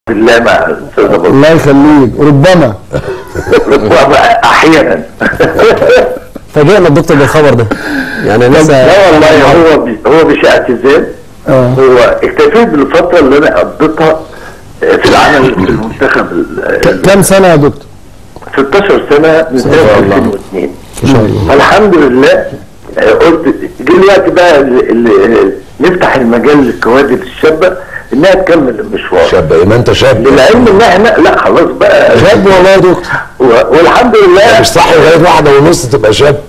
بالله مع الاستاذ ابو الله يخليك ربما احيانا فاجئنا الدكتور بالخبر ده يعني لسه لا والله هو بي هو مش اعتزال اه هو اكتفيت بالفتره اللي انا قضيتها في العمل في المنتخب ال- كم سنه يا دكتور 16 سنه من سنه 2002 ما شاء الله الحمد لله آه، قلت جه الوقت بقى اللي- اللي نفتح المجال للكوادر الشابه انها تكمل المشوار شاب ايه ما انت شاب للعلم ان احنا لا خلاص بقى شاب والله يا دكتور و- والحمد لله مش صح لغايه واحده ونص تبقى شاب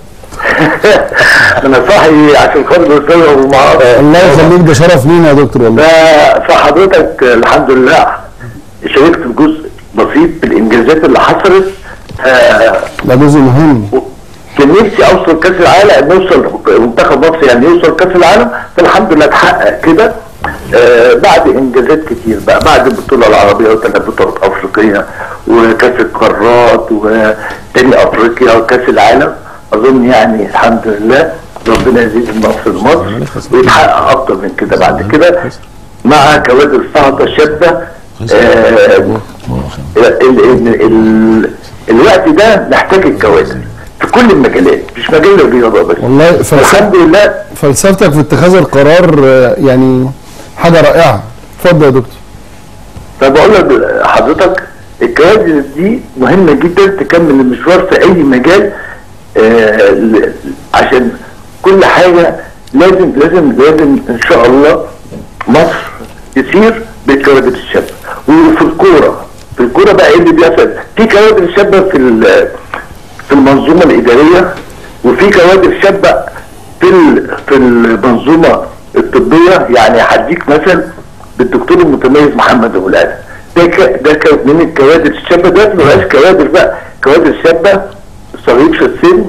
انا صاحي عشان خاطر الاستاذ ابو معاذ الله يخليك ده شرف لينا يا دكتور والله ف- فحضرتك الحمد لله شاركت بجزء بسيط بالانجازات اللي حصلت آه، ده جزء مهم كان نفسي اوصل كاس العالم نوصل منتخب مصر يعني يوصل كاس العالم فالحمد لله اتحقق كده آه بعد انجازات كتير بقى بعد البطوله العربيه وثلاث بطولات افريقيه وكاس القارات وتاني افريقيا وكاس العالم اظن يعني الحمد لله ربنا يزيد النصر لمصر ويتحقق اكتر من كده بعد كده مع كوادر صاعده شابه آه ال ال ال الوقت ده محتاج الكوادر في كل المجالات مش مجال الرياضه بس والله فلسفة الحمد لله فلسفتك في اتخاذ القرار آه، يعني حاجه رائعه اتفضل يا دكتور فبقول لك حضرتك الكوادر دي مهمه جدا تكمل المشوار في اي مجال آه ل- عشان كل حاجه لازم لازم لازم ان شاء الله مصر تسير بالكوادر الشابه وفي الكوره في الكوره بقى ايه اللي بيحصل؟ في كوادر شابه في ال- في المنظومه الاداريه وفي كوادر شابه في ال- في المنظومه الطبيه يعني هديك مثل بالدكتور المتميز محمد ابو العلا ده ك- ده ك- من الكوادر الشابه ده ما بقاش كوادر بقى كوادر شابه صغير في السن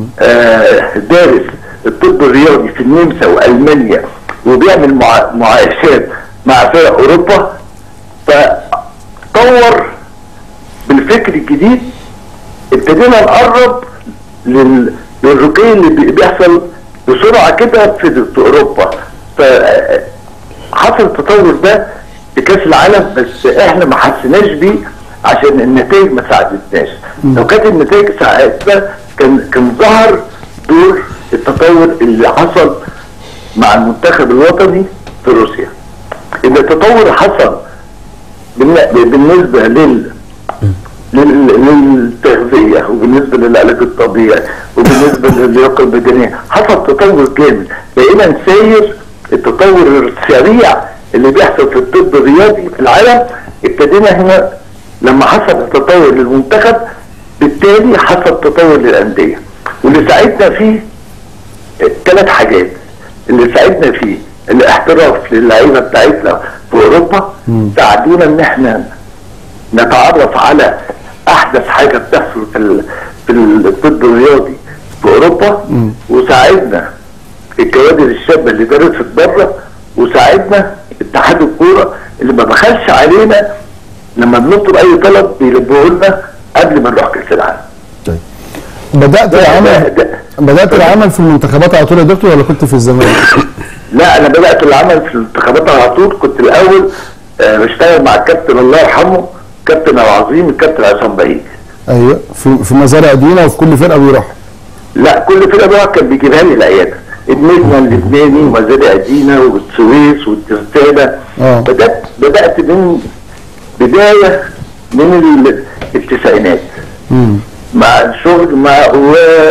آه دارس الطب الرياضي في النمسا والمانيا وبيعمل مع- معايشات مع فرق اوروبا فطور بالفكر الجديد ابتدينا نقرب لل... للرقي اللي بي- بيحصل بسرعه كده في, في اوروبا فحصل التطور ده في كاس العالم بس احنا ما حسيناش بيه عشان النتائج ما ساعدتناش لو كانت النتائج ساعدتنا كان كان ظهر دور التطور اللي حصل مع المنتخب الوطني في روسيا ان التطور حصل بالن- بالنسبه لل لل- للتغذية وبالنسبة للعلاج الطبيعي وبالنسبة للياقة البدنية حصل تطور جامد بقينا نساير التطور السريع اللي بيحصل في الطب الرياضي في العالم ابتدينا هنا لما حصل التطور للمنتخب بالتالي حصل تطور للأندية واللي ساعدنا فيه ثلاث حاجات اللي ساعدنا فيه الاحتراف للعيبه بتاعتنا في اوروبا ساعدونا ان احنا نتعرف على احدث حاجه بتحصل في ال- في الطب الرياضي في اوروبا وساعدنا الكوادر الشابه اللي درست بره وساعدنا اتحاد الكوره اللي ما بخلش علينا لما بنطلب اي طلب بيلبوه لنا قبل ما نروح كاس العالم بدات ده- العمل ده- بدات العمل في المنتخبات على طول يا دكتور ولا كنت في الزمالك؟ لا انا بدات العمل في الانتخابات على طول كنت الاول آه، بشتغل مع الكابتن الله يرحمه كابتن العظيم الكابتن عصام بعيد ايوه في في مزارع دينا وفي كل فرقه بيروح لا كل فرقه بقى كان بيجيبها لي العياده النجمه اللبناني ومزارع دينا والسويس والترسانه آه. بدات بدات من بدايه من ال- التسعينات امم مع الشغل مع و...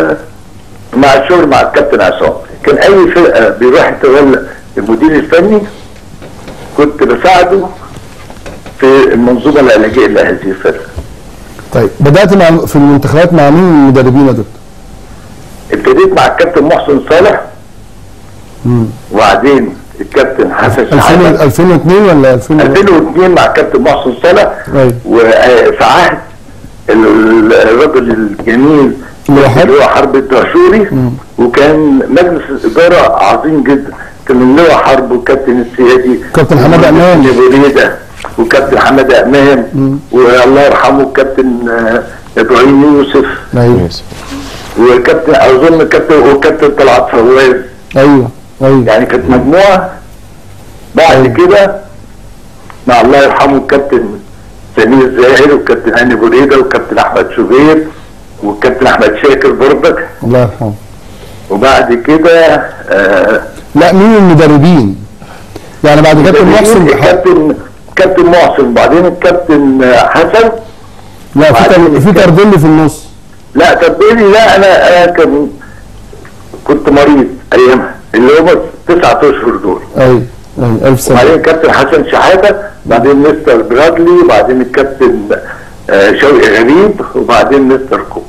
مع الشغل مع الكابتن عصام كان اي فرقه بيروح يتولى المدير الفني كنت بساعده في المنظومه العلاجيه لهذه الفرقه طيب بدات مع في المنتخبات مع مين من المدربين يا دكتور؟ ابتديت مع الكابتن محسن صالح امم وبعدين الكابتن حسن 2000 شحاته 2002 ولا 2000 2002 مع الكابتن محسن صالح أيوة. وفي عهد ال- الرجل الجميل اللي هو حرب؟ اللي هو حرب الدهشوري وكان مجلس الاداره عظيم جدا كان اللواء حرب والكابتن السيادي كابتن حمادة أمام. بريده وكابتن حماده امام والله يرحمه الكابتن آه، ابراهيم يوسف ايوه وكابتن اظن كابتن وكابتن طلعت فواز ايوه ايوه يعني كانت مجموعه بعد كده مع الله يرحمه الكابتن سمير زاهر والكابتن هاني بريده والكابتن احمد شوبير والكابتن احمد شاكر برضك الله يرحمه وبعد كده آه لا مين المدربين يعني بعد كابتن محسن ح- الكابتن كابتن محسن وبعدين الكابتن آه، حسن لا في تر- في تردلي في النص لا تبديلي لا انا انا كان كنت مريض ايامها اللي هم تسعة اشهر دول ايوه ايوه الف سنه وبعدين الكابتن حسن شحاته بعدين مستر برادلي وبعدين الكابتن آه، شوقي غريب وبعدين مستر كوبر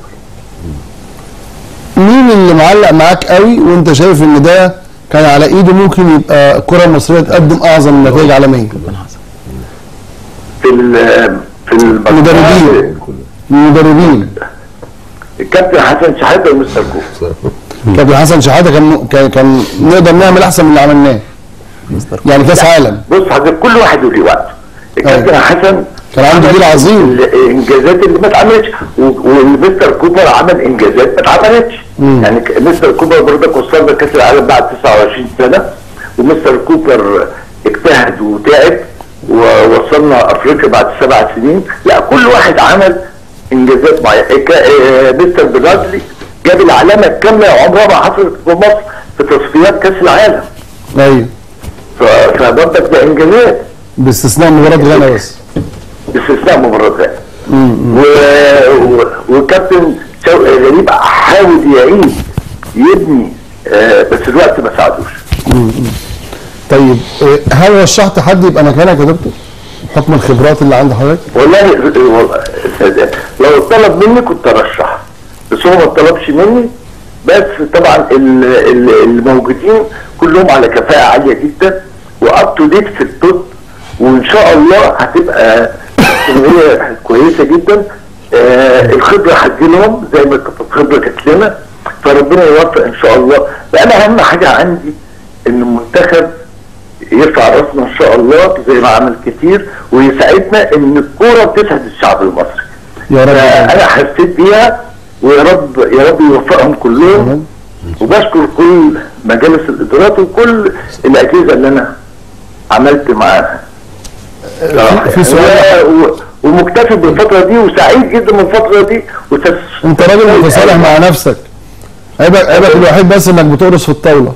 مين اللي معلق معاك قوي وانت شايف ان ده كان على ايده ممكن يبقى الكره المصريه تقدم اعظم نتائج عالميه في ال- في المجموعة مدربين. المدربين الكابتن حسن شحاته ومستر كوبر كابتن حسن شحاته كان كان كان نقدر نعمل احسن من اللي عملناه يعني كاس عالم بص حضرتك كل واحد له وقته الكابتن أيوة. حسن كان عنده جيل عظيم. الانجازات اللي ما اتعملتش و- ومستر كوبر عمل انجازات ما اتعملتش مم. يعني ك- مستر كوبر برضك وصلنا كاس العالم بعد 29 سنه ومستر كوبر اجتهد وتعب ووصلنا افريقيا بعد سبع سنين لا كل واحد عمل انجازات معينه ك- آه، مستر برادلي جاب العلامه الكامله عمرها ما حصلت في مصر في تصفيات كاس العالم ايوه ف- فبرضك ده انجازات باستثناء مباراه غانا بس باستثناء مباراة غانا و... و... وكابتن شوقي غريب حاول يعيد يبني آه بس الوقت ما ساعدوش طيب آه، هل رشحت حد يبقى مكانك يا دكتور؟ بحكم الخبرات اللي عند حضرتك؟ والله والله لو طلب مني كنت ارشح بس هو ما طلبش مني بس طبعا ال- ال- الموجودين كلهم على كفاءة عالية جدا واب تو ديت في الطب وان شاء الله هتبقى استمرارية كويسة جدا آه الخبرة هتجيلهم زي ما كانت الخبرة جات لنا فربنا يوفق ان شاء الله انا اهم حاجة عندي ان المنتخب يرفع راسنا ان شاء الله زي ما عمل كتير ويساعدنا ان الكوره بتسعد الشعب المصري. يا رب انا حسيت بيها ويا رب يا رب يوفقهم كلهم آمين. وبشكر كل مجالس الادارات وكل الاجهزه اللي انا عملت معاها. في- في سؤال و- و- ومكتفي بالفتره دي وسعيد جدا بالفتره دي وتس- انت راجل متصالح مع نفسك عيبك عيبك الوحيد بس انك بتقرص في الطاوله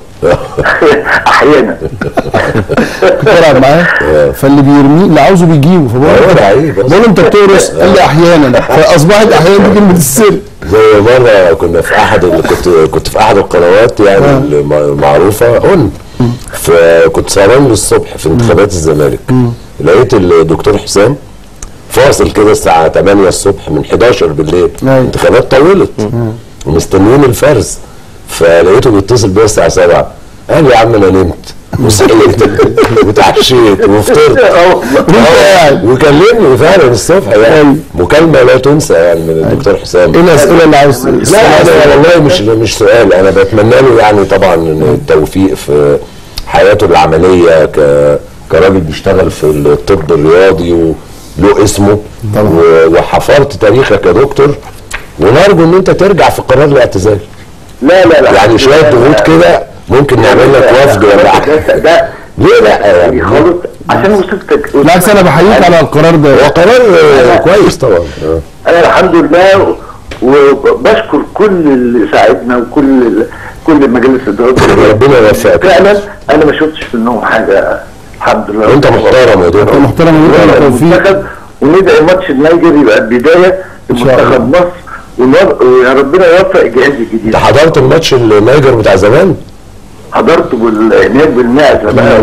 احيانا كنت بلعب معاه فاللي بيرميه اللي عاوزه بيجيبه فبقول هو له لعيب بس. بقول له انت بتقرص قال لي احيانا فاصبحت احيانا دي كلمه السر زي مره كنا في احد اللي كنت كنت في احد القنوات يعني آه. المعروفه قلنا فكنت سهران للصبح في انتخابات الزمالك لقيت الدكتور حسام فاصل كده الساعه 8 الصبح من 11 بالليل أيوة. انتخابات طولت ومستنيين الفرز فلقيته بيتصل بيا الساعه 7 قال لي يا عم انا نمت وصحيت وتعشيت وفطرت آه، وكلمني فعلا الصبح يعني مكالمه لا تنسى يعني من الدكتور حسام ايه الاسئله اللي عاوز لا انا والله مش مش سؤال انا بتمنى له يعني طبعا التوفيق في حياته العمليه ك كراجل بيشتغل في الطب الرياضي وله اسمه طبعا. و- وحفرت تاريخك يا دكتور ونرجو ان انت ترجع في قرار الاعتزال لا لا لا يعني شويه ضغوط كده ممكن نعمل لك وفد ولا ده حاجه ده ليه لا يعني يعني خالص عشان وصلت بالعكس انا بحييك على القرار هو ده قرار آه، كويس طبعا آه. انا الحمد لله وبشكر كل اللي ساعدنا وكل ال- كل مجالس الادارات ربنا يوفقك. فعلا انا ما شفتش منهم حاجه الحمد لله وانت محترم يا انت دكتور محترم وانت توفيق المنتخب وندعي ماتش النيجر يبقى البدايه إن شاء الله. لمنتخب مصر ونر- ويا ربنا يوفق الجهاز الجديد انت حضرت الماتش النيجر بتاع زمان؟ حضرت بال- هناك بالمعزه بقى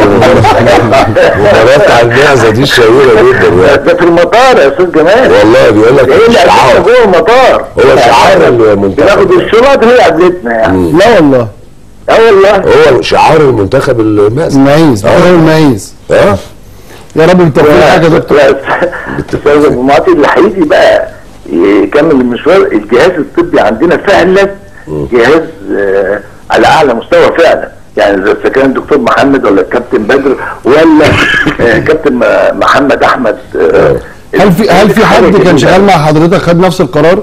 المباراة بتاع المعزة دي الشهيرة جدا يعني ده في المطار يا استاذ جمال والله بيقول لك ايه اللي قابلنا شعار جوه المطار هو شعار المنتخب بناخد الشنط هي قابلتنا يعني لا والله اه والله هو شعار المنتخب المعزة المعيز بحضر المعيز اه يا رب بالتوفيق معاك يا دكتور استاذ ابو معاطي اللي هيجي بقى يكمل المشوار الجهاز الطبي عندنا فعلا جهاز آه، على اعلى مستوى فعلا يعني اذا كان الدكتور محمد ولا الكابتن بدر ولا آه، كابتن م- محمد احمد آه، هل في هل في حاجة حد كان جديدة. شغال مع حضرتك خد نفس القرار؟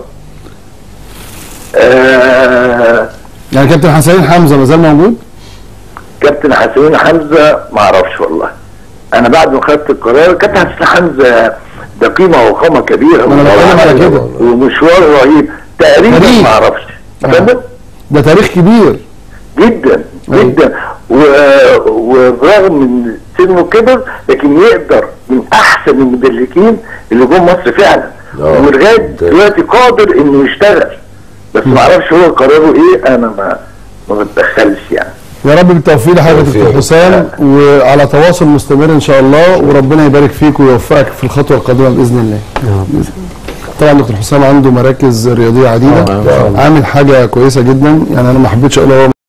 آه، يعني كابتن حسين حمزه ما زال موجود؟ كابتن حسين حمزه ما اعرفش والله انا بعد ما خدت القرار كابتن حسين حمزه ده قيمه وقامه كبيره ما أنا بتكلم على كده. ومشوار رهيب تقريبا تاريخ. ما اعرفش آه. فاهم؟ ده تاريخ كبير جدا أيوة. جدا و- وبرغم من سنه كبر لكن يقدر من احسن المدلكين اللي جم مصر فعلا آه. ولغايه ده- دلوقتي قادر انه يشتغل بس ما اعرفش هو قراره ايه انا ما ما بتدخلش يعني يا رب بالتوفيق لحضرتك توفيق. دكتور حسام وعلى تواصل مستمر ان شاء الله وربنا يبارك فيك ويوفقك في الخطوه القادمه باذن الله طبعا دكتور حسام عنده مراكز رياضيه عديده آه، ما شاء الله. عامل حاجه كويسه جدا يعني انا ما حبيتش اقول هو